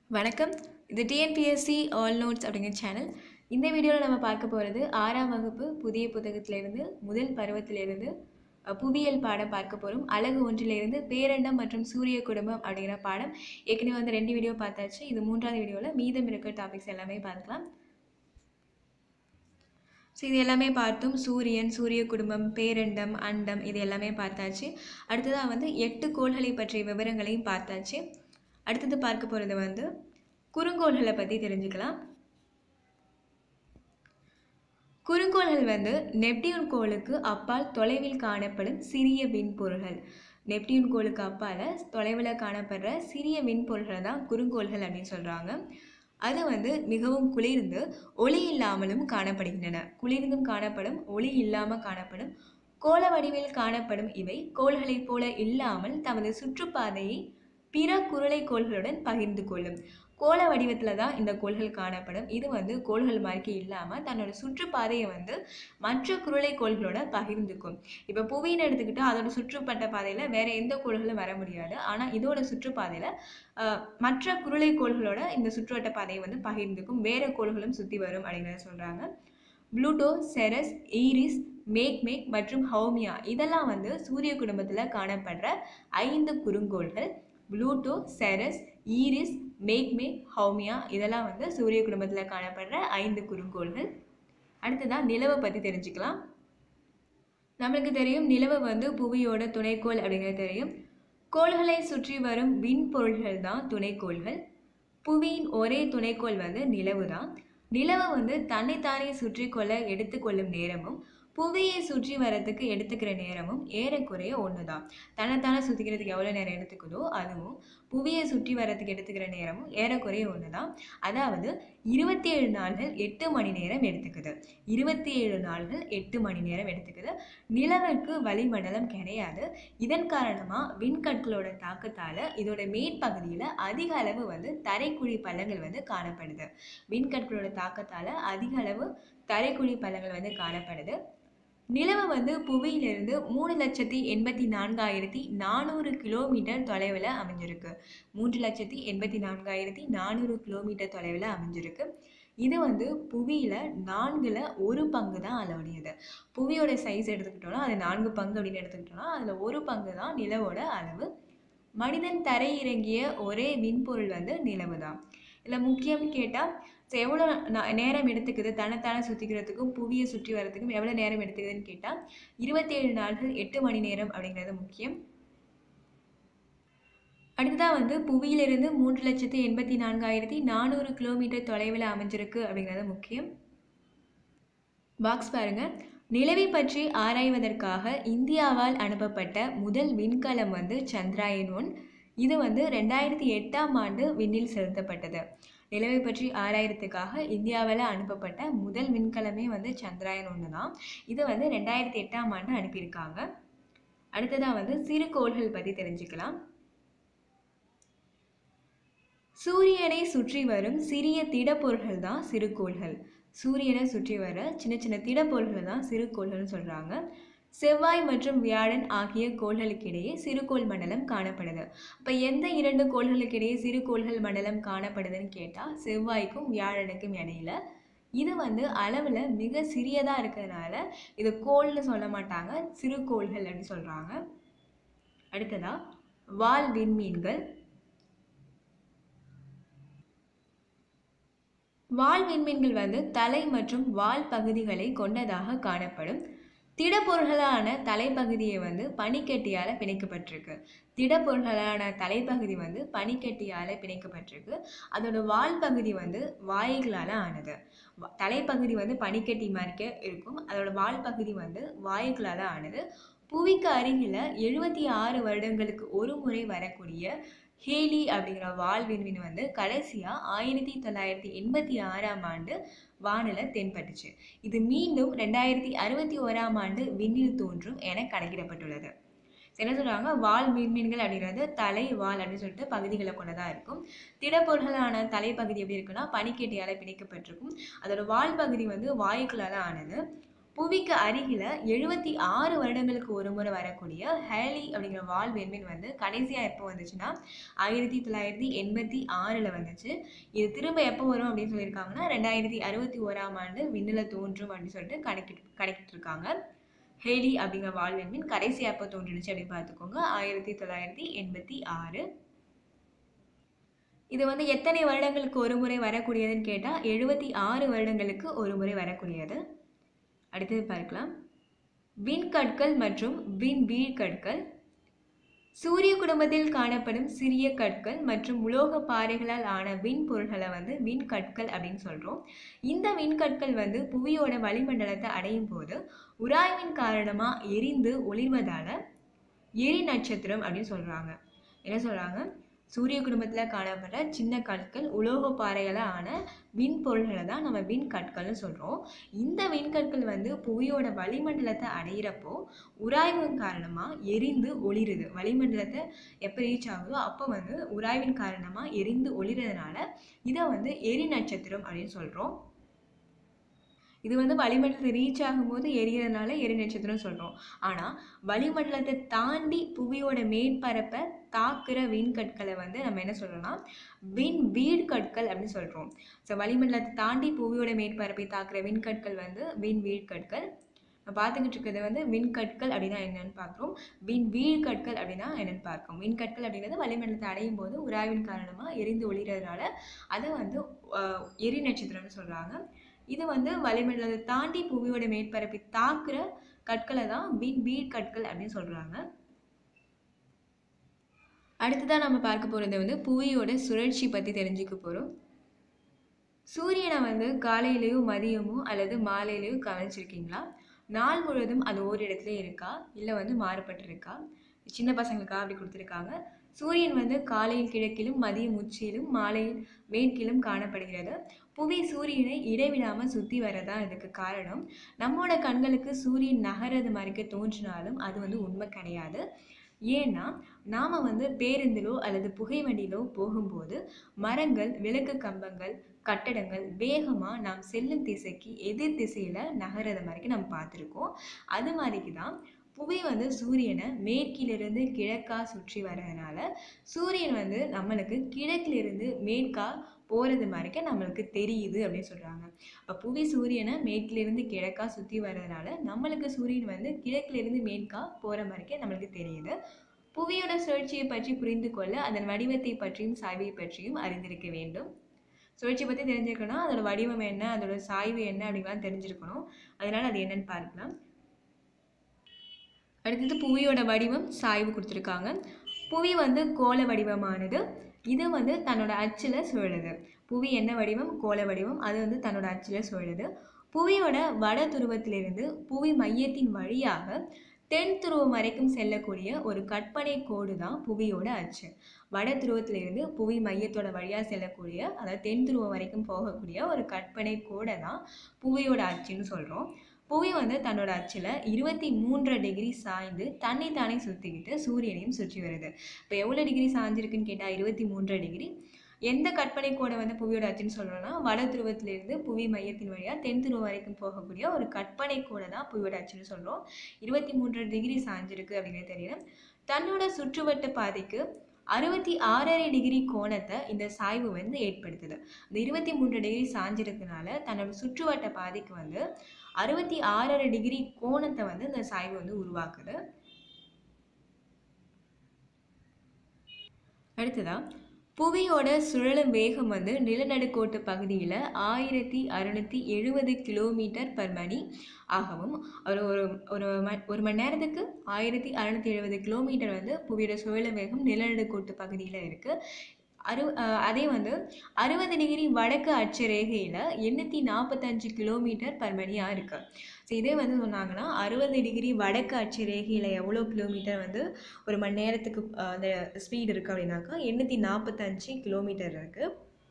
வணக்கம் இது TNPSC all notes அப்படிங்கிற சேனல் இந்த வீடியோவில் நம்ம பார்க்க போகிறது ஆறாம் வகுப்பு புதிய புத்தகத்திலிருந்து முதல் பருவத்திலிருந்து அஹ், புவியியல் பாடம் பார்க்க போகிறோம் அழகு ஒன்றிலிருந்து பேரண்டம் மற்றும் சூரிய குடும்பம் அப்படிங்கிற பாடம் ஏற்கனவே வந்து ரெண்டு வீடியோ பார்த்தாச்சு இது மூன்றாவது வீடியோவில் மீதம் இருக்கிற டாபிக்ஸ் எல்லாமே பார்க்கலாம் ஸோ இது எல்லாமே பார்த்தோம் சூரியன் சூரிய குடும்பம் பேரண்டம் அண்டம் இது எல்லாமே பார்த்தாச்சு அடுத்ததாக வந்து எட்டு கோள்களை பற்றிய விவரங்களையும் பார்த்தாச்சு அடுத்தது பார்க்க போகிறது வந்து குறுங்கோள்களை பற்றி தெரிஞ்சுக்கலாம் குறுங்கோள்கள் வந்து நெப்டியூன் கோளுக்கு அப்பால் தொலைவில் காணப்படும் சிறிய விண்பொருள்கள் நெப்டியூன் கோளுக்கு அப்பால் தொலைவில் காணப்படுற சிறிய விண்பொருள்களை தான் குறுங்கோள்கள் அப்படின்னு சொல்கிறாங்க அது வந்து மிகவும் குளிர்ந்து ஒளி இல்லாமலும் காணப்படுகின்றன குளிர்ந்தும் காணப்படும் ஒளி இல்லாமல் காணப்படும் கோள வடிவில் காணப்படும் இவை கோள்களைப் போல இல்லாமல் தமது சுற்றுப்பாதையை பிற குருளை கோள்களுடன் பகிர்ந்து கொள்ளும் கோள வடிவத்தில் தான் இந்த கோள்கள் காணப்படும் இது வந்து கோள்கள் மாதிரி இல்லாமல் தன்னோட சுற்றுப்பாதையை வந்து மற்ற குருளை கோள்களோட பகிர்ந்துக்கும் இப்போ புவின்னு எடுத்துக்கிட்டால் அதோட சுற்றுப்பட்ட பாதையில் வேற எந்த கோள்களும் வர முடியாது ஆனால் இதோட சுற்றுப்பாதையில் ஆஹ், மற்ற குருளை கோள்களோட இந்த சுற்றுவட்ட பாதையை வந்து பகிர்ந்துக்கும் வேற கோள்களும் சுற்றி வரும் அப்படிங்கிறத சொல்கிறாங்க ப்ளூட்டோ செரஸ் ஈரிஸ் மேக்மேக் மற்றும் ஹௌமியா இதெல்லாம் வந்து சூரிய குடும்பத்தில் காணப்படுற ஐந்து குறுங்கோள்கள் Pluto Ceres Eris Makemake Haumea இதெல்லாம் வந்து சூரிய குடும்பத்தில் காணப்படுற ஐந்து குறுங்கோள்கள் அடுத்ததாக நிலவை பற்றி தெரிஞ்சுக்கலாம் நம்மளுக்கு தெரியும் நிலவு வந்து புவியோட துணைக்கோள் அப்படிங்கிறது தெரியும் கோள்களை சுற்றி வரும் விண்பொருள்கள் தான் துணைக்கோள்கள் புவியின் ஒரே துணைக்கோள் வந்து நிலவு தான் நிலவு வந்து தன்னைத்தானே சுற்றி கொள்ள எடுத்துக்கொள்ளும் நேரமும் புவியை சுற்றி வரதுக்கு எடுத்துக்கிற நேரமும் ஏறக்குறைய ஒன்று தான் தன்னைத்தானே சுற்றிக்கிறதுக்கு எவ்வளோ நேரம் எடுத்துக்குதோ அதுவும் புவியை சுற்றி வரதுக்கு எடுத்துக்கிற நேரமும் ஏறக்குறைய ஒன்று தான் அதாவது இருபத்தி ஏழு நாள்கள் எட்டு மணி நேரம் எடுத்துக்குது இருபத்தி ஏழு நாள்கள் எட்டு மணி நேரம் எடுத்துக்குது நிலவுக்கு வளிமண்டலம் கிடையாது இதன் காரணமாக விண்கற்களோட தாக்கத்தால் இதோட மேற்பகுதியில் அதிக அளவு வந்து தரைக்குழி பள்ளங்கள் வந்து காணப்படுது விண்கற்களோட தாக்கத்தால் அதிக அளவு தரைக்குழி பள்ளங்கள் வந்து காணப்படுது நிலவு வந்து புவியிலிருந்து மூணு லட்சத்தி எண்பத்தி நான்காயிரத்தி நானூறு கிலோமீட்டர் தொலைவில் அமைஞ்சிருக்கு மூன்று லட்சத்தி எண்பத்தி நான்காயிரத்தி நானூறு கிலோமீட்டர் தொலைவில் அமைஞ்சிருக்கு இது வந்து புவியில் நான்கில் ஒரு பங்கு தான் அளவுடையது புவியோட சைஸ் எடுத்துக்கிட்டோம்னா அது நான்கு பங்கு அப்படின்னு எடுத்துக்கிட்டோம்னா அதில் ஒரு பங்கு தான் நிலவோட அளவு மனிதன் தரை இறங்கிய ஒரே விண்பொருள் வந்து நிலவு தான் இதில் முக்கியம்னு கேட்டால் எவ்வளோ ந- நேரம் எடுத்துக்குது தன்னைத்தானே சுற்றிக்கிறதுக்கும் புவியை சுற்றி வரதுக்கும் எவ்வளோ நேரம் எடுத்துக்குதுன்னு கேட்டால் இருபத்தேழு நாள்கள் எட்டு மணி நேரம் அப்படிங்கிறது முக்கியம் அடுத்ததாக வந்து புவியிலிருந்து மூன்று லட்சத்தி எண்பத்தி நான்காயிரத்தி நானூறு கிலோமீட்டர் தொலைவில் அமைஞ்சிருக்கு அப்படிங்கிறது முக்கியம் பாக்ஸ் பாருங்க நிலவை பற்றி ஆராய்வதற்காக இந்தியாவால் அனுப்பப்பட்ட முதல் விண்கலம் வந்து சந்திராயன் ஒன் இது வந்து ரெண்டாயிரத்தி எட்டாம் ஆண்டு விண்ணில் செலுத்தப்பட்டது நிலவை பற்றி ஆராயறதுக்காக இந்தியாவில் அனுப்பப்பட்ட முதல் விண்கலமே வந்து சந்திராயன் ஒன்று தான் இது வந்து ரெண்டாயிரத்தி எட்டாம் ஆண்டு அனுப்பியிருக்காங்க அடுத்ததாக வந்து சிறு கோள்கள் பற்றி தெரிஞ்சுக்கலாம் சூரியனை சுற்றி வரும் சிறிய திடப்பொருள்கள் தான் சிறுகோள்கள் சூரியனை சுற்றி வர சின்ன சின்ன திடப்பொருள்கள் தான் சிறுகோள்கள்னு சொல்கிறாங்க செவ்வாய் மற்றும் வியாழன் ஆகிய கோள்களுக்கிடையே சிறுகோள் மண்டலம் காணப்படுது அப்போ எந்த இரண்டு கோள்களுக்கிடையே சிறுகோள்கள் மண்டலம் காணப்படுதுன்னு கேட்டால் செவ்வாய்க்கும் வியாழனுக்கும் இடையில இது வந்து அளவில் மிக சிறியதாக இருக்கிறதுனால இது கோள்னு சொல்ல மாட்டாங்க சிறுகோள்கள் அப்படின்னு சொல்கிறாங்க அடுத்ததாக வால் விண்மீன்கள் வால் விண்மீன்கள் வந்து தலை மற்றும் வால் பகுதிகளை கொண்டதாக காணப்படும் திடப்பொருள்களான தலைப்பகுதியை வந்து பனிக்கட்டியால் பிணைக்கப்பட்டிருக்கு திடப்பொருள்களான தலைப்பகுதி வந்து பனிக்கட்டியால் பிணைக்கப்பட்டிருக்கு அதோட வால் பகுதி வந்து வாயுகளால் ஆனது வ- தலைப்பகுதி வந்து பனிக்கட்டி மாதிரிக்க இருக்கும் அதோட வால் பகுதி வந்து வாயுகளால் ஆனது புவிக்கு அருகில் எழுபத்தி ஆறு வருடங்களுக்கு ஒரு முறை வரக்கூடிய ஹேலி அப்படிங்கிற வால் விண்மீன் வந்து கடைசியாக ஆயிரத்தி தொள்ளாயிரத்தி எண்பத்தி ஆறாம் ஆண்டு வானில் தென்பட்டுச்சு இது மீண்டும் ரெண்டாயிரத்தி அறுபத்தி ஓராம் ஆண்டு விண்ணில் தோன்றும் என கணக்கிடப்பட்டுள்ளது என்ன சொல்கிறாங்க வால் விண்மீன்கள் அப்படிங்கிறது தலை வால் அப்படின்னு சொல்லிட்டு பகுதிகளை கொண்டதாக இருக்கும் திடப்பொருள்களான தலைப்பகுதி எப்படி இருக்குன்னா பனிக்கட்டியால் பிணைக்கப்பட்டிருக்கும் அதோட வால் பகுதி வந்து வாயுக்களால் ஆனது புவிக்கு அருகில் எழுபத்தி ஆறு வருடங்களுக்கு ஒரு முறை வரக்கூடிய ஹேலி அப்படிங்கிற வால் விண்மீன் வந்து கடைசியாக எப்போ வந்துச்சுன்னா ஆயிரத்தி தொள்ளாயிரத்தி எண்பத்தி ஆறில் வந்துச்சு இது திரும்ப எப்போ வரும் அப்படின்னு சொல்லியிருக்காங்கன்னா ரெண்டாயிரத்தி அறுபத்தி ஓராம் ஆண்டு விண்ணில் தோன்றும் அப்படின்னு சொல்லிட்டு கணக்கிட்டு கணக்கிட்டு இருக்காங்க ஹேலி அப்படிங்கிற வால் விண்மீன் கடைசி எப்போ தோன்றுனுச்சு அப்படின்னு பார்த்துக்கோங்க ஆயிரத்தி தொள்ளாயிரத்தி எண்பத்தி ஆறு இது வந்து எத்தனை வருடங்களுக்கு ஒரு முறை வரக்கூடியதுன்னு கேட்டால் எழுபத்தி ஆறு வருடங்களுக்கு ஒரு முறை வரக்கூடியது அடுத்தது பார்க்கலாம் விண்கற்கள் மற்றும் விண்வீழ்கற்கள் சூரிய குடும்பத்தில் காணப்படும் சிறிய கற்கள் மற்றும் உலோக பாறைகளால் ஆன விண்பொருள்களை வந்து விண்கற்கள் அப்படின்னு சொல்கிறோம் இந்த விண்கற்கள் வந்து புவியோட வளிமண்டலத்தை அடையும் போது உராய்வின் காரணமாக எரிந்து ஒளிர்வதால் எரி நட்சத்திரம் அப்படின்னு சொல்கிறாங்க என்ன சொல்கிறாங்க சூரிய குடும்பத்தில் காணப்படுற சின்ன கற்கள் உலோக பாறைகளால் ஆன விண்பொருள்களை தான் நம்ம விண்கற்கள்னு சொல்கிறோம் இந்த விண்கற்கள் வந்து புவியோட வளிமண்டலத்தை அடையிறப்போ உராய்வின் காரணமாக எரிந்து ஒளிருது வளிமண்டலத்தை எப்போ ரீச் ஆகுதோ அப்போ வந்து உராய்வின் காரணமாக எரிந்து ஒளிறதுனால இதை வந்து எரி நட்சத்திரம் அப்படின்னு சொல்கிறோம் இது வந்து வளிமண்டலத்தை ரீச் ஆகும்போது எரியறதுனால எரி நட்சத்திரம் சொல்கிறோம் ஆனால் வளிமண்டலத்தை தாண்டி புவியோட மேற்பரப்பை தாக்குற விண்கற்களை வந்து நம்ம என்ன சொல்கிறோம்னா விண் வீழ்கற்கள் அப்படின்னு சொல்கிறோம் ஸோ வளிமண்டலத்தை தாண்டி புவியோட மேற்பரப்பை தாக்குற விண்கற்கள் வந்து விண் வீழ்கற்கள் நம்ம பார்த்துக்கிட்டு இருக்கிறது வந்து விண்கற்கள் அப்படின்னா என்னன்னு பார்க்குறோம் விண் வீழ்கற்கள் அப்படின்னா என்னன்னு பார்க்கணும் விண்கற்கள் அப்படிங்கிறது வளிமண்டலத்தை அடையும் போது உராய்வின் காரணமாக எரிந்து ஒளிறதுனால அதை வந்து அஹ், எரி நட்சத்திரம்னு சொல்கிறாங்க இது வந்து வளிமண்டலத்தை தாண்டி புவியோட மேற்பரப்பை தாக்குற கற்களை தான் விண் வீழ்கற்கள் அப்படின்னு சொல்கிறாங்க அடுத்ததாக நம்ம பார்க்க போகிறது வந்து புவியோட சுழற்சி பற்றி தெரிஞ்சுக்க போகிறோம் சூரியனை வந்து காலையிலேயோ மதியமோ அல்லது மாலையிலேயோ கவனிச்சிருக்கீங்களா நாள் முழுவதும் அது ஒரு இடத்துல இருக்கா இல்லை வந்து மாறுபட்டிருக்கா சின்ன பசங்களுக்காக அப்படி கொடுத்துருக்காங்க சூரியன் வந்து காலையில் கிழக்கிலும் மதியம் உச்சியிலும் மாலையில் மேற்கிலும் காணப்படுகிறது புவி சூரியனை இடைவிடாமல் சுற்றி வரதான் இதுக்கு காரணம் நம்மோட கண்களுக்கு சூரியன் நகரது மாதிரிக்கு தோன்றினாலும் அது வந்து உண்மை கிடையாது ஏன்னா நாம் வந்து பேருந்திலோ அல்லது புகை வண்டியிலோ போகும்போது மரங்கள் விளக்கு கம்பங்கள் கட்டடங்கள் வேகமாக நாம் செல்லும் திசைக்கு எதிர் திசையில் நகரது மாதிரிக்கு நம்ம பார்த்துருக்கோம் அது மாதிரிக்கு தான் புவி வந்து சூரியனை மேற்கிலிருந்து கிழக்கா சுற்றி வர்றதுனால சூரியன் வந்து நம்மளுக்கு கிழக்கிலிருந்து மேற்கா போகிறது மாதிரிக்க நம்மளுக்கு தெரியுது அப்படின்னு சொல்கிறாங்க அப்போ புவி சூரியனை மேற்கிலிருந்து கிழக்கா சுற்றி வர்றதுனால நம்மளுக்கு சூரியன் வந்து கிழக்கிலிருந்து மேற்கா போகிற மாதிரிக்க நம்மளுக்கு தெரியுது புவியோட சுழற்சியை பற்றி புரிந்து கொள்ள அதன் வடிவத்தை பற்றியும் சாய்வை பற்றியும் அறிந்திருக்க வேண்டும் சுழற்சி பற்றி தெரிஞ்சிருக்கணும் அதோட வடிவம் என்ன அதோட சாய்வு என்ன அப்படிங்கலாம் தெரிஞ்சிருக்கணும் அதனால அது என்னன்னு பார்க்கலாம் அடுத்தது புவியோட வடிவம் சாய்வு கொடுத்துருக்காங்க புவி வந்து கோள வடிவமானது இது வந்து தன்னோட அச்சில் சுழலுது புவி என்ன வடிவம் கோள வடிவம் அது வந்து தன்னோட அச்சில் சுழலுது புவியோட வட துருவத்திலிருந்து புவி மையத்தின் வழியாக தென் துருவம் வரைக்கும் செல்லக்கூடிய ஒரு கற்பனை கோடு தான் புவியோட அச்சு வட துருவத்திலிருந்து புவி மையத்தோட வழியாக செல்லக்கூடிய அதாவது தென் துருவம் வரைக்கும் போகக்கூடிய ஒரு கற்பனை கோடை தான் புவியோட அச்சுன்னு சொல்கிறோம் புவி வந்து தன்னோட அச்சில் இருபத்தி மூன்றரை டிகிரி சாய்ந்து தன்னை தானே சுற்றிக்கிட்டு சூரியனையும் சுற்றி வருது இப்போ எவ்வளோ டிகிரி சாய்ஞ்சிருக்குன்னு கேட்டால் இருபத்தி மூன்றரை டிகிரி எந்த கற்பனை கோடை வந்து புவியோட அச்சுன்னு சொல்கிறோம்னா வட துருவத்திலிருந்து புவி மையத்தின் வழியாக தென் துருவம் வரைக்கும் போகக்கூடிய ஒரு கற்பனை கோடை தான் புவியோட அச்சுன்னு சொல்கிறோம் இருபத்தி மூன்றரை டிகிரி சாய்ஞ்சிருக்கு அப்படிங்கிறது தெரியும் தன்னோட சுற்றுவட்ட பாதைக்கு அறுபத்தி ஆறரை டிகிரி கோணத்தை இந்த சாய்வு வந்து ஏற்படுத்துது இந்த இருபத்தி மூன்று டிகிரி சாஞ்சிருக்கனால தன்னோட சுற்றுவட்ட பாதைக்கு வந்து அறுபத்தி ஆறரை டிகிரி கோணத்தை வந்து இந்த சாய்வு வந்து உருவாக்குது அடுத்ததா புவியோட சுழலும் வேகம் வந்து நிலநடுக்கோட்டு பகுதியில் ஆயிரத்தி அறுநூற்றி எழுபது கிலோமீட்டர் பர் மணி ஆகவும் ஒரு ஒரு ஒரு ம ஒரு மணி நேரத்துக்கு ஆயிரத்தி அறநூற்றி எழுபது கிலோமீட்டர் வந்து புவியோட சுழலும் வேகம் நிலநடுக்கோட்டு பகுதியில் இருக்குது அறு அஹ் அதே வந்து அறுபது டிகிரி வடக்கு அச்சு ரேகையில் எண்ணூற்றி நாற்பத்தஞ்சு கிலோமீட்டர் பர் மணியாக இருக்குது ஸோ இதே வந்து சொன்னாங்கன்னா அறுபது டிகிரி வடக்கு அச்சு ரேகையில் எவ்வளோ கிலோமீட்டர் வந்து ஒரு மணி நேரத்துக்கு அஹ், அந்த ஸ்பீடு இருக்குது அப்படின்னாக்கா எண்ணூற்றி நாற்பத்தஞ்சு கிலோமீட்டர் இருக்குது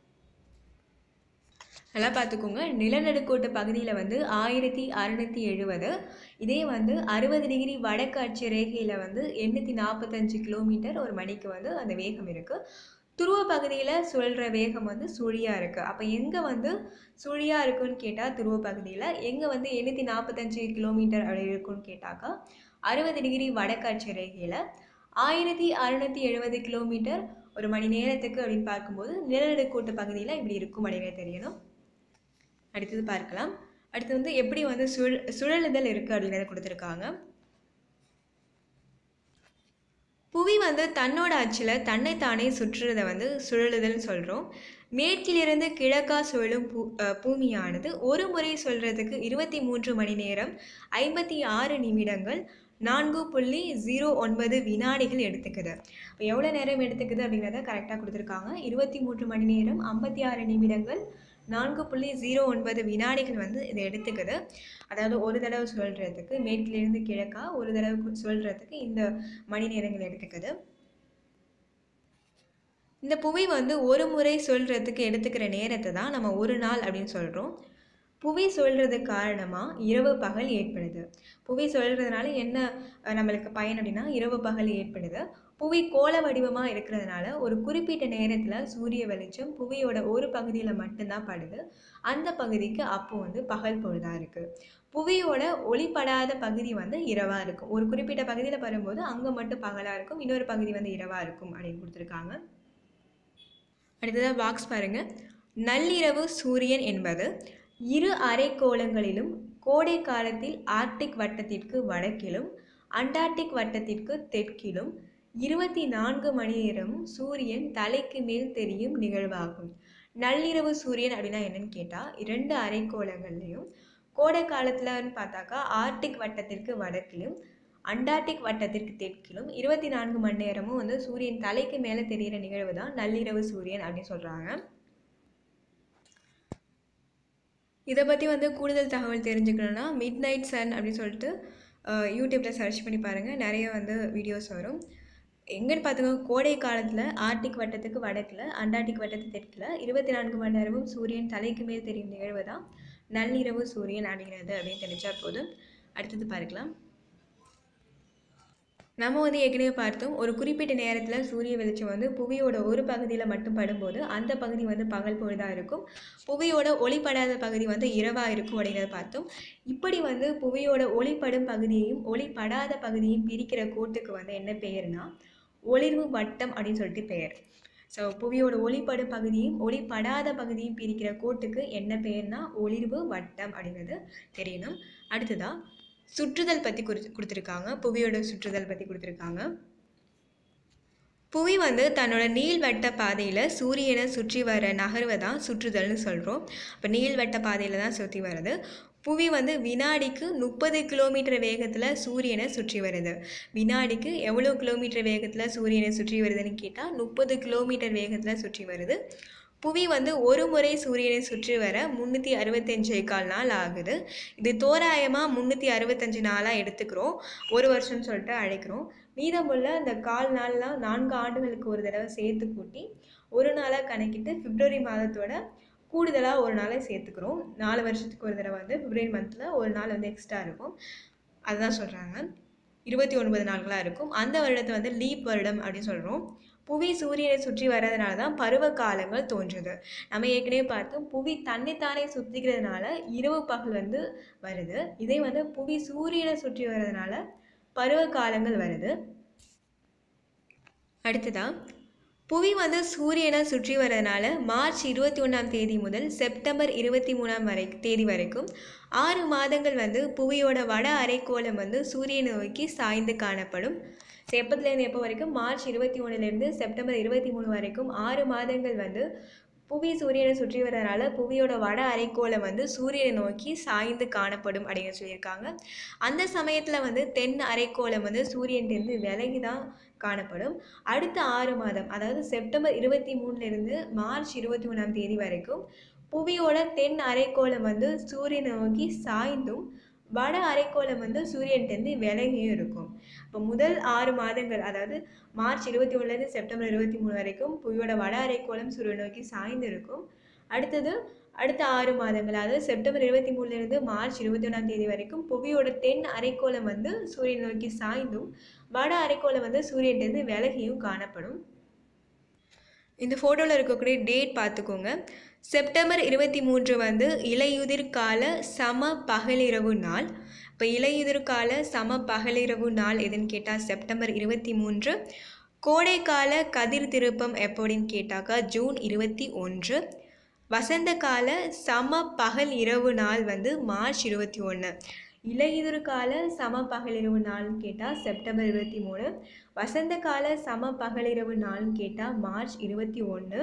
நல்லா பார்த்துக்கோங்க நிலநடுக்கோட்டு பகுதியில் வந்து ஆயிரத்தி அறுநூற்றி எழுபது இதே வந்து அறுபது டிகிரி வடக்கு அச்சு ரேகையில் வந்து எண்ணூற்றி நாற்பத்தஞ்சு கிலோமீட்டர் ஒரு மணிக்கு வந்து அந்த வேகம் இருக்குது துருவ பகுதியில் சுழல்ற வேகம் வந்து சுழியாக இருக்குது அப்போ எங்கே வந்து சுழியாக இருக்குன்னு கேட்டால் துருவ பகுதியில் எங்கே வந்து எண்ணூற்றி நாற்பத்தஞ்சு கிலோமீட்டர் அப்படி இருக்குன்னு கேட்டாக்கா அறுபது டிகிரி வடக்காட்சி ரேகையில் ஆயிரத்தி அறுநூற்றி எழுபது கிலோமீட்டர் ஒரு மணி நேரத்துக்கு அப்படின்னு பார்க்கும்போது நிலநடுக்கோட்டு பகுதியில் இப்படி இருக்கும் அப்படின்னு தெரியணும் அடுத்தது பார்க்கலாம் அடுத்து வந்து எப்படி வந்து சுழ சுழலுதல் இருக்குது அப்படின்றத கொடுத்துருக்காங்க புவி வந்து தன்னோட அச்சில் தன்னைத்தானே சுற்றுறதை வந்து சுழலுதல்னு சொல்கிறோம் மேற்கிலிருந்து கிழக்கா சுழலும் பூ அஹ் பூமியானது ஒரு முறை சொல்கிறதுக்கு இருபத்தி மூன்று மணி நேரம் ஐம்பத்தி ஆறு நிமிடங்கள் நான்கு புள்ளி ஜீரோ ஒன்பது வினாடிகள் எடுத்துக்குது இப்போ எவ்வளோ நேரம் எடுத்துக்குது அப்படிங்கிறத கரெக்டாக கொடுத்துருக்காங்க இருபத்தி மூன்று மணி நேரம் ஐம்பத்தி ஆறு நிமிடங்கள் நான்கு புள்ளி ஜீரோ ஒன்பது வினாடிகள் வந்து இது எடுத்துக்குது அதாவது ஒரு தடவை சொல்கிறதுக்கு மேற்கிலிருந்து கிழக்கா ஒரு தடவை சொல்கிறதுக்கு இந்த மணி நேரங்கள் எடுத்துக்குது இந்த புவி வந்து ஒரு முறை சொல்கிறதுக்கு எடுத்துக்கிற நேரத்தை தான் நம்ம ஒரு நாள் அப்படின்னு சொல்கிறோம் புவி சொல்கிறதுக்கு காரணமாக இரவு பகல் ஏற்படுது புவி சொல்கிறதுனால என்ன அஹ், நம்மளுக்கு பயன் அப்படின்னா இரவு பகல் ஏற்படுது புவி கோள வடிவமாக இருக்கிறதுனால ஒரு குறிப்பிட்ட நேரத்தில் சூரிய வெளிச்சம் புவியோட ஒரு பகுதியில் மட்டும்தான் படுது அந்த பகுதிக்கு அப்போ வந்து பகல் பொழுதாக இருக்குது புவியோட ஒளிப்படாத பகுதி வந்து இரவாக இருக்கும் ஒரு குறிப்பிட்ட பகுதியில் வரும்போது அங்கே மட்டும் பகலாக இருக்கும் இன்னொரு பகுதி வந்து இரவாக இருக்கும் அப்படின்னு கொடுத்துருக்காங்க அடுத்ததாக பாக்ஸ் பாருங்க நள்ளிரவு சூரியன் என்பது இரு அரைக்கோளங்களிலும் கோடை காலத்தில் ஆர்க்டிக் வட்டத்திற்கு வடக்கிலும் அண்டார்டிக் வட்டத்திற்கு தெற்கிலும் இருபத்தி நான்கு மணி நேரமும் சூரியன் தலைக்கு மேல் தெரியும் நிகழ்வாகும் நள்ளிரவு சூரியன் அப்படின்னா என்னன்னு கேட்டால் இரண்டு அரைக்கோளங்கள்லையும் கோடை காலத்துலன்னு பார்த்தாக்கா ஆர்க்டிக் வட்டத்திற்கு வடக்கிலும் அண்டார்டிக் வட்டத்திற்கு தெற்கிலும் இருபத்தி நான்கு மணி நேரமும் வந்து சூரியன் தலைக்கு மேலே தெரிகிற நிகழ்வு தான் நள்ளிரவு சூரியன் அப்படின்னு சொல்கிறாங்க இதை பற்றி வந்து கூடுதல் தகவல் தெரிஞ்சுக்கணுன்னா மிட் நைட் சன் அப்படின்னு சொல்லிட்டு யூடியூப்பில் சர்ச் பண்ணி பாருங்கள் நிறைய வந்து வீடியோஸ் வரும் எங்கன்னு பார்த்துங்க கோடை காலத்தில் ஆர்டிக் வட்டத்துக்கு வடக்கில் அண்டார்டிக் வட்டத்துக்கு தெற்கில் இருபத்தி நான்கு மணி நேரமும் சூரியன் தலைக்கு மேல் தெரியும் நிகழ்வு தான் நள்ளிரவு சூரியன் அப்படிங்கிறது அப்படின்னு தெரிஞ்சா போதும் அடுத்தது பார்க்கலாம் நம்ம வந்து ஏற்கனவே பார்த்தோம் ஒரு குறிப்பிட்ட நேரத்தில் சூரிய வெளிச்சம் வந்து புவியோட ஒரு பகுதியில் மட்டும் படும்போது அந்த பகுதி வந்து பகல் பொழுதாக இருக்கும் புவியோட ஒளிப்படாத பகுதி வந்து இரவாக இருக்கும் அப்படிங்கிறத பார்த்தோம் இப்படி வந்து புவியோட ஒளிப்படும் பகுதியையும் ஒளிப்படாத பகுதியையும் பிரிக்கிற கோட்டுக்கு வந்து என்ன பெயர்னா ஒளிர்வு வட்டம் அப்படின்னு சொல்லிட்டு பெயர் ஸோ புவியோட ஒளிப்படும் பகுதியும் ஒளிப்படாத பகுதியும் பிரிக்கிற கோட்டுக்கு என்ன பெயர்னா ஒளிர்வு வட்டம் அப்படிங்கிறது தெரியணும் அடுத்ததா சுற்றுதல் பற்றி குறி கொடுத்துருக்காங்க புவியோட சுற்றுதல் பற்றி கொடுத்துருக்காங்க புவி வந்து தன்னோட நீள்வட்ட பாதையில் சூரியனை சுற்றி வர நகர்வை தான் சுற்றுதல்னு சொல்கிறோம் இப்போ நீள்வட்ட பாதையில் தான் சுற்றி வருது புவி வந்து வினாடிக்கு முப்பது கிலோமீட்டர் வேகத்தில் சூரியனை சுற்றி வருது வினாடிக்கு எவ்வளோ கிலோமீட்டர் வேகத்தில் சூரியனை சுற்றி வருதுன்னு கேட்டால் முப்பது கிலோமீட்டர் வேகத்தில் சுற்றி வருது புவி வந்து ஒரு முறை சூரியனை சுற்றி வர முந்நூற்றி அறுபத்தஞ்சு கால் நாள் ஆகுது இது தோராயமாக முந்நூற்றி அறுபத்தஞ்சு நாளாக எடுத்துக்கிறோம் ஒரு வருஷம்னு சொல்லிட்டு அழைக்கிறோம் மீதமுள்ள இந்த கால் நாள்லாம் நான்கு ஆண்டுகளுக்கு ஒரு தடவை சேர்த்து கூட்டி ஒரு நாளாக கணக்கிட்டு பிப்ரவரி மாதத்தோட கூடுதலாக ஒரு நாளை சேர்த்துக்கிறோம் நாலு வருஷத்துக்கு ஒரு தடவை வந்து பிப்ரவரி மந்தில் ஒரு நாள் வந்து எக்ஸ்ட்ரா இருக்கும் அதுதான் சொல்கிறாங்க இருபத்தி ஒன்பது நாட்களாக இருக்கும் அந்த வருடத்தை வந்து லீப் வருடம் அப்படின்னு சொல்கிறோம் புவி சூரியனை சுற்றி வர்றதுனால தான் பருவ காலங்கள் தோன்றுது நம்ம ஏற்கனவே பார்த்தோம் புவி தன்னைத்தானே சுற்றிக்கிறதுனால இரவு பகல் வந்து வருது இதே வந்து புவி சூரியனை சுற்றி வர்றதுனால பருவ காலங்கள் வருது அடுத்ததா புவி வந்து சூரியனை சுற்றி வர்றதுனால மார்ச் இருபத்தி ஒன்றாம் தேதி முதல் செப்டம்பர் இருபத்தி மூணாம் வரை தேதி வரைக்கும் ஆறு மாதங்கள் வந்து புவியோட வட அரைக்கோளம் வந்து சூரியனை நோக்கி சாய்ந்து காணப்படும் ஸோ எப்போத்துலேருந்து எப்போ வரைக்கும் மார்ச் இருபத்தி ஒன்றுலேருந்து செப்டம்பர் இருபத்தி மூணு வரைக்கும் ஆறு மாதங்கள் வந்து புவி சூரியனை சுற்றி வர்றதுனால புவியோட வட அரைக்கோளம் வந்து சூரியனை நோக்கி சாய்ந்து காணப்படும் அப்படின்னு சொல்லியிருக்காங்க அந்த சமயத்தில் வந்து தென் அரைக்கோளம் வந்து சூரியன்லேருந்து விலகி தான் காணப்படும் அடுத்த ஆறு மாதம் அதாவது செப்டம்பர் இருபத்தி மூணுலேருந்து மார்ச் இருபத்தி மூணாம் தேதி வரைக்கும் புவியோட தென் அரைக்கோளம் வந்து சூரியனை நோக்கி சாய்ந்தும் வட அரைக்கோளம் வந்து சூரியன்கிட்டேருந்து விலகியும் இருக்கும் இப்போ முதல் ஆறு மாதங்கள் அதாவது மார்ச் இருபத்தி ஒன்றுலேருந்து செப்டம்பர் இருபத்தி மூணு வரைக்கும் புவியோட வட அரைக்கோளம் சூரியனை நோக்கி சாய்ந்து இருக்கும் அடுத்தது அடுத்த ஆறு மாதங்கள் அதாவது செப்டம்பர் இருபத்தி மூணுலேருந்து மார்ச் இருபத்தி ஒன்றாம் தேதி வரைக்கும் புவியோட தென் அரைக்கோளம் வந்து சூரியனை நோக்கி சாய்ந்தும் வட அரைக்கோளம் வந்து சூரியன்கிட்டேருந்து விலகியும் காணப்படும் இந்த ஃபோட்டோவில் இருக்கக்கூடிய டேட் பார்த்துக்கோங்க செப்டம்பர் இருபத்தி மூன்று வந்து இலையுதிர் கால சம பகலிரவு நாள் இப்போ இலையுதிர் கால சம பகலிரவு நாள் எதுன்னு கேட்டால் செப்டம்பர் இருபத்தி மூன்று கோடைக்கால கதிர் திருப்பம் எப்போடின்னு கேட்டாக்கா ஜூன் இருபத்தி ஒன்று வசந்த கால சம பகல் இரவு நாள் வந்து மார்ச் இருபத்தி ஒன்று இலையுதிர் கால சம பகலிரவு நாள்னு கேட்டால் செப்டம்பர் இருபத்தி மூணு வசந்த கால சம பகலிரவு நாள்னு கேட்டால் மார்ச் இருபத்தி ஒன்று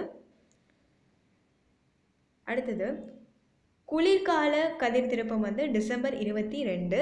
அடுத்தது குளிர்கால கதிர் திருப்பம் வந்து டிசம்பர் இருபத்தி ரெண்டு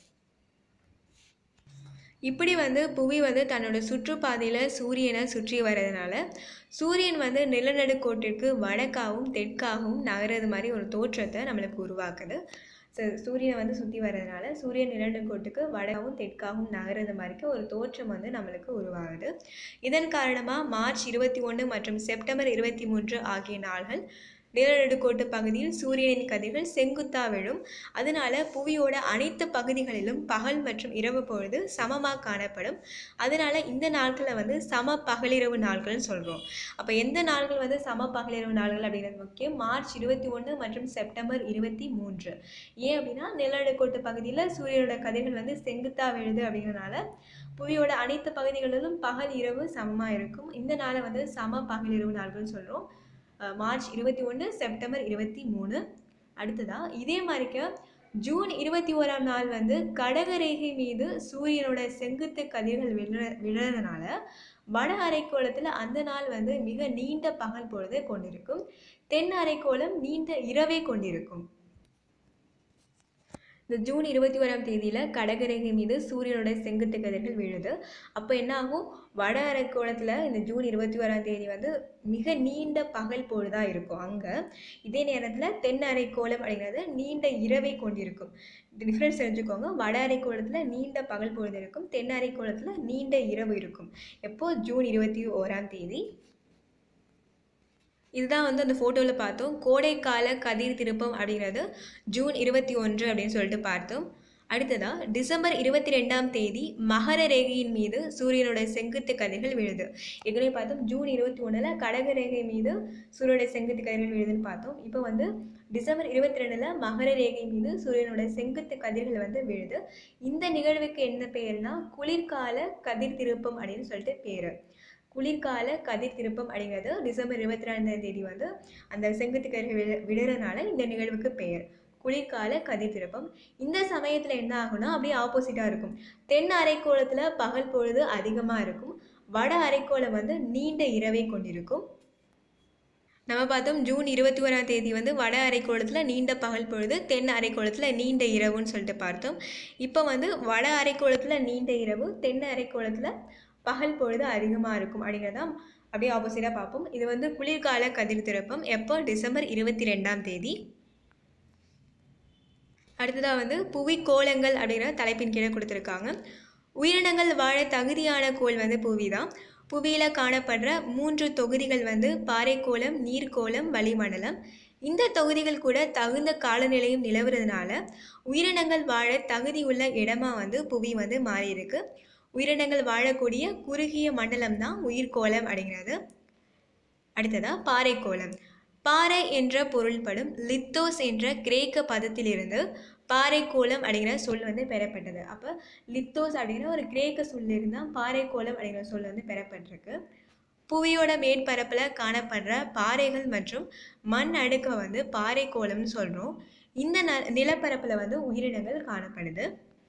இப்படி வந்து புவி வந்து தன்னோட சுற்றுப்பாதையில் சூரியனை சுற்றி வர்றதுனால சூரியன் வந்து நிலநடுக்கோட்டிற்கு வடக்காகவும் தெற்காகவும் நகர்றது மாதிரி ஒரு தோற்றத்தை நம்மளுக்கு உருவாக்குது ஸோ சூரியனை வந்து சுற்றி வர்றதுனால சூரியன் நிலநடுக்கோட்டுக்கு வடக்காகவும் தெற்காகவும் நகர்றது மாதிரிக்கு ஒரு தோற்றம் வந்து நம்மளுக்கு உருவாகுது இதன் காரணமாக மார்ச் இருபத்தி ஒன்று மற்றும் செப்டம்பர் இருபத்தி மூன்று ஆகிய நாள்கள் நிலநடுக்கோட்டு பகுதியில் சூரியனின் கதிர்கள் செங்குத்தா விழும் அதனால புவியோட அனைத்து பகுதிகளிலும் பகல் மற்றும் இரவு பொழுது சமமாக காணப்படும் அதனால இந்த நாட்களை வந்து சம பகலிரவு நாட்கள்னு சொல்கிறோம் அப்போ எந்த நாள்கள் வந்து சம பகலிரவு நாள்கள் அப்படிங்கிறது முக்கியம் மார்ச் இருபத்தி ஒன்று மற்றும் செப்டம்பர் இருபத்தி மூன்று ஏன் அப்படின்னா நிலநடுக்கோட்டு பகுதியில் சூரியனோட கதிர்கள் வந்து செங்குத்தா விழுது அப்படிங்கிறனால புவியோட அனைத்து பகுதிகளிலும் பகல் இரவு சமமாக இருக்கும் இந்த நாளை வந்து சம பகலிரவு நாள்கள்னு சொல்கிறோம் மார்ச் இருபத்தி ஒன்று செப்டம்பர் இருபத்தி மூணு அடுத்ததா இதே மாதிரிக்கு ஜூன் இருபத்தி ஓராம் நாள் வந்து கடகரேகை மீது சூரியனோட செங்குத்து கதிர்கள் விழ விழுறதுனால வட அரைக்கோளத்தில் அந்த நாள் வந்து மிக நீண்ட பகல் பொழுதை கொண்டிருக்கும் தென் அரைக்கோளம் நீண்ட இரவை கொண்டிருக்கும் இந்த ஜூன் இருபத்தி ஓராம் தேதியில் கடகரேகை மீது சூரியனோட செங்குத்து கதிர்கள் விழுது அப்போ என்ன ஆகும் வட அரைக்கோளத்தில் இந்த ஜூன் இருபத்தி ஓராம் தேதி வந்து மிக நீண்ட பகல் பொழுதாக இருக்கும் அங்கே இதே நேரத்தில் தென் அரைக்கோளம் அப்படிங்கிறது நீண்ட இரவை கொண்டிருக்கும் டிஃப்ரென்ஸ் தெரிஞ்சுக்கோங்க வட அரைக்கோளத்தில் நீண்ட பகல் பொழுது இருக்கும் தென் அரைக்கோளத்தில் நீண்ட இரவு இருக்கும் எப்போ ஜூன் இருபத்தி ஓராம் தேதி இதுதான் வந்து அந்த ஃபோட்டோவில் பார்த்தோம் கோடைக்கால கதிர் திருப்பம் அப்படிங்கிறது ஜூன் இருபத்தி ஒன்று அப்படின்னு சொல்லிட்டு பார்த்தோம் அடுத்ததாக டிசம்பர் இருபத்தி ரெண்டாம் தேதி மகர ரேகையின் மீது சூரியனோட செங்குத்து கதிர்கள் விழுது ஏற்கனவே பார்த்தோம் ஜூன் இருபத்தி ஒன்றில் கடக ரேகை மீது சூரியனோட செங்குத்து கதிர்கள் விழுதுன்னு பார்த்தோம் இப்போ வந்து டிசம்பர் இருபத்தி ரெண்டில் மகர ரேகை மீது சூரியனோட செங்குத்து கதிர்கள் வந்து விழுது இந்த நிகழ்வுக்கு என்ன பேர்னா குளிர்கால கதிர் திருப்பம் அப்படின்னு சொல்லிட்டு பேர் குளிர்கால கதிர் திருப்பம் அப்படிங்கிறது டிசம்பர் இருபத்தி ரெண்டாம் தேதி வந்து அந்த செங்குத்து கதிர்கள் விழ விடுறதுனால இந்த நிகழ்வுக்கு பெயர் குளிர்கால கதிர் திருப்பம் இந்த சமயத்தில் என்ன ஆகும்னா அப்படியே ஆப்போசிட்டாக இருக்கும் தென் அரைக்கோளத்தில் பகல் பொழுது அதிகமாக இருக்கும் வட அரைக்கோளம் வந்து நீண்ட இரவை கொண்டிருக்கும் நம்ம பார்த்தோம் ஜூன் இருபத்தி ஓராம் தேதி வந்து வட அரைக்கோளத்தில் நீண்ட பகல் பொழுது தென் அரைக்கோளத்தில் நீண்ட இரவுன்னு சொல்லிட்டு பார்த்தோம் இப்போ வந்து வட அரைக்கோளத்தில் நீண்ட இரவு தென் அரைக்கோளத்தில் பகல் பொழுது அதிகமாக இருக்கும் அப்படிங்கிறதான் அப்படியே ஆப்போசிட்டாக பார்ப்போம் இது வந்து குளிர்கால கதிர் திறப்பம் எப்போ டிசம்பர் இருபத்தி ரெண்டாம் தேதி அடுத்ததாக வந்து புவி கோளங்கள் அப்படிங்கிற தலைப்பின் கீழே கொடுத்துருக்காங்க உயிரினங்கள் வாழ தகுதியான கோள் வந்து புவி தான் புவியில் காணப்படுற மூன்று தொகுதிகள் வந்து பாறைக்கோளம் நீர்க்கோளம் வளிமண்டலம் இந்த தொகுதிகள் கூட தகுந்த காலநிலையும் நிலவுறதுனால உயிரினங்கள் வாழ தகுதியுள்ள இடமா வந்து புவி வந்து மாறி இருக்கு உயிரினங்கள் வாழக்கூடிய குறுகிய மண்டலம் தான் உயிர்கோளம் அப்படிங்கிறது அடுத்ததா பாறைக்கோளம் பாறை என்ற பொருள்படும் லித்தோஸ் என்ற கிரேக்க பதத்திலிருந்து பாறைக்கோளம் அப்படிங்கிற சொல் வந்து பெறப்பட்டது அப்போ லித்தோஸ் அப்படிங்கிற ஒரு கிரேக்க சொல்லிருந்து தான் பாறைக்கோளம் அப்படிங்கிற சொல் வந்து பெறப்பட்டிருக்கு புவியோட மேற்பரப்பில் காணப்படுற பாறைகள் மற்றும் மண் அடுக்கை வந்து பாறைக்கோளம்னு சொல்கிறோம் இந்த ந நிலப்பரப்பில் வந்து உயிரினங்கள் காணப்படுது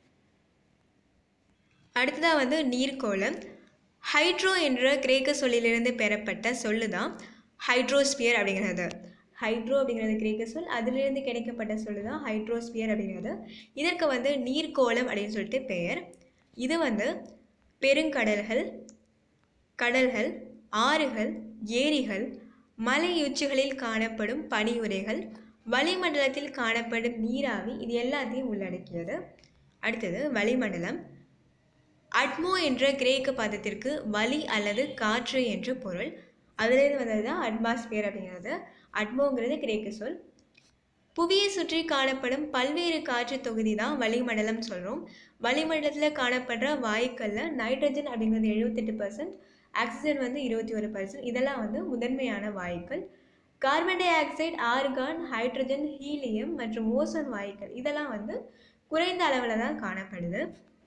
அடுத்ததாக வந்து நீர்க்கோளம் ஹைட்ரோ என்ற கிரேக்க சொல்லிலிருந்து பெறப்பட்ட சொல்லு தான் ஹைட்ரோஸ்பியர் அப்படிங்கிறது ஹைட்ரோ அப்படிங்கிறது கிரேக்க சொல் அதிலிருந்து கிடைக்கப்பட்ட சொல்லு தான் ஹைட்ரோஸ்பியர் அப்படிங்கிறது இதற்கு வந்து நீர்க்கோளம் அப்படின்னு சொல்லிட்டு பெயர் இது வந்து பெருங்கடல்கள் கடல்கள் ஆறுகள் ஏரிகள் மலையுச்சிகளில் காணப்படும் பனியுறைகள் வளிமண்டலத்தில் காணப்படும் நீராவி இது எல்லாத்தையும் உள்ளடக்கியது அடுத்தது வளிமண்டலம் அட்மோ என்ற கிரேக்க பதத்திற்கு வலி அல்லது காற்று என்று பொருள் அதுலேருந்து வந்தது தான் அட்மாஸ்பியர் அப்படிங்கிறது அட்மோங்கிறது கிரேக்க சொல் புவியை சுற்றி காணப்படும் பல்வேறு காற்று தொகுதி தான் வளிமண்டலம் சொல்கிறோம் வளிமண்டலத்தில் காணப்படுற வாயுக்களில் நைட்ரஜன் அப்படிங்கிறது எழுபத்தெட்டு பர்சன்ட் ஆக்சிஜன் வந்து இருபத்தி ஒரு பர்சன்ட் இதெல்லாம் வந்து முதன்மையான வாயுக்கள் carbon dioxide argon hydrogen helium மற்றும் ஓசோன் வாயுக்கள் இதெல்லாம் வந்து குறைந்த அளவில் தான் காணப்படுது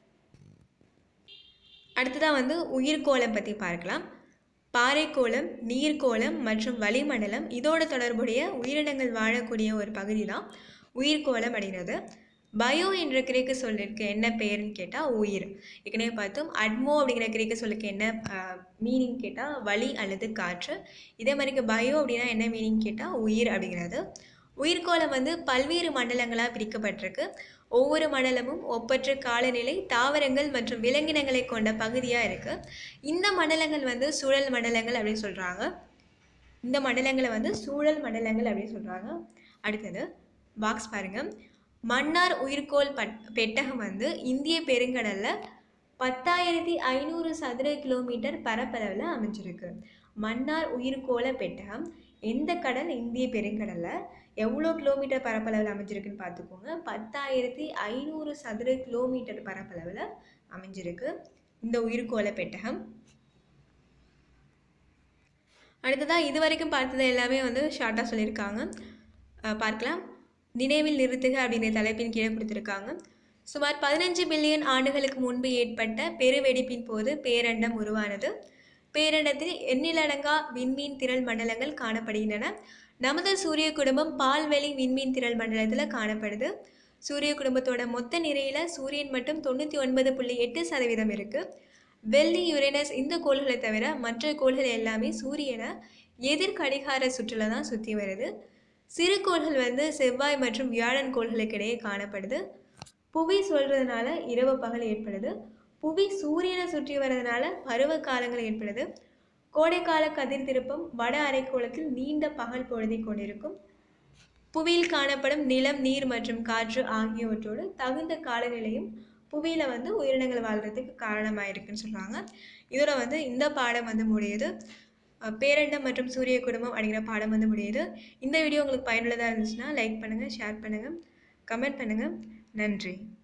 அடுத்ததாக வந்து உயிர்கோளம் பற்றி பார்க்கலாம் பாறைக்கோளம் நீர்க்கோளம் மற்றும் வளிமண்டலம் இதோட தொடர்புடைய உயிரினங்கள் வாழக்கூடிய ஒரு பகுதி தான் உயிர்கோளம் அப்படிங்கிறது பயோ என்ற கிரேக்க சொல்லிற்கு என்ன பெயர்னு கேட்டால் உயிர் ஏற்கனவே பார்த்தோம் அட்மோ அப்படிங்கிற கிரேக்க சொல்லுக்கு என்ன மீனிங் கேட்டால் வழி அல்லது காற்று இதே மாதிரிக்கு பயோ அப்படின்னா என்ன மீனிங் கேட்டால் உயிர் அப்படிங்கிறது உயிர்கோளம் வந்து பல்வேறு மண்டலங்களாக பிரிக்கப்பட்டிருக்கு ஒவ்வொரு மண்டலமும் ஒப்பற்ற காலநிலை தாவரங்கள் மற்றும் விலங்கினங்களை கொண்ட பகுதியாக இருக்குது இந்த மண்டலங்கள் வந்து சூழல் மண்டலங்கள் அப்படின்னு சொல்கிறாங்க இந்த மண்டலங்களை வந்து சூழல் மண்டலங்கள் அப்படின்னு சொல்கிறாங்க அடுத்தது பாக்ஸ் பாருங்கள் மன்னார் உயிர்கோள் பட் பெட்டகம் வந்து இந்திய பெருங்கடலில் பத்தாயிரத்தி ஐநூறு சதுர கிலோமீட்டர் பரப்பளவில் அமைஞ்சிருக்கு மன்னார் உயிர்கோள பெட்டகம் எந்த கடல் இந்திய பெருங்கடலில் எவ்வளோ கிலோமீட்டர் பரப்பளவில் அமைஞ்சிருக்குன்னு பார்த்துக்கோங்க பத்தாயிரத்தி ஐநூறு சதுர கிலோமீட்டர் பரப்பளவில் அமைஞ்சிருக்கு இந்த உயிர்கோள பெட்டகம் அடுத்ததாக இது வரைக்கும் பார்த்தது எல்லாமே வந்து ஷார்ட்டாக சொல்லியிருக்காங்க பார்க்கலாம் நினைவில் நிறுத்துக அப்படிங்கிற தலைப்பின் கீழே கொடுத்துருக்காங்க சுமார் பதினஞ்சு பில்லியன் ஆண்டுகளுக்கு முன்பு ஏற்பட்ட பெருவெடிப்பின் போது பேரண்டம் உருவானது பேரண்டத்தில் எண்ணிலடங்கா விண்மீன் திரள் மண்டலங்கள் காணப்படுகின்றன நமது சூரிய குடும்பம் பால்வெளி விண்மீன் திரள் மண்டலத்தில் காணப்படுது சூரிய குடும்பத்தோட மொத்த நிறையில் சூரியன் மட்டும் தொண்ணூற்றி ஒன்பது புள்ளி எட்டு சதவீதம் இருக்குது வெள்ளி யுரேனஸ் இந்த கோள்களை தவிர மற்ற கோள்கள் எல்லாமே சூரியனை எதிர் கடிகார சுற்றுல தான் சுற்றி வருது சிறு கோள்கள் வந்து செவ்வாய் மற்றும் வியாழன் கோள்களுக்கு இடையே காணப்படுது புவி சொல்கிறதுனால இரவு பகல் ஏற்படுது புவி சூரியனை சுற்றி வர்றதுனால பருவ காலங்கள் ஏற்படுது கோடைக்கால கதிர் திருப்பம் வட அரைக்கோளத்தில் நீண்ட பகல் பொழுதை கொண்டிருக்கும் புவியில் காணப்படும் நிலம் நீர் மற்றும் காற்று ஆகியவற்றோடு தகுந்த காலநிலையும் புவியில் வந்து உயிரினங்கள் வாழ்கிறதுக்கு காரணமாக இருக்குன்னு சொல்கிறாங்க இதோட வந்து இந்த பாடம் வந்து முடியுது பேரண்டம் மற்றும் சூரிய குடும்பம் அப்படிங்கிற பாடம் வந்து முடியுது இந்த வீடியோ உங்களுக்கு பயனுள்ளதாக இருந்துச்சுன்னா லைக் பண்ணுங்கள் ஷேர் பண்ணுங்கள் கமெண்ட் பண்ணுங்கள் நன்றி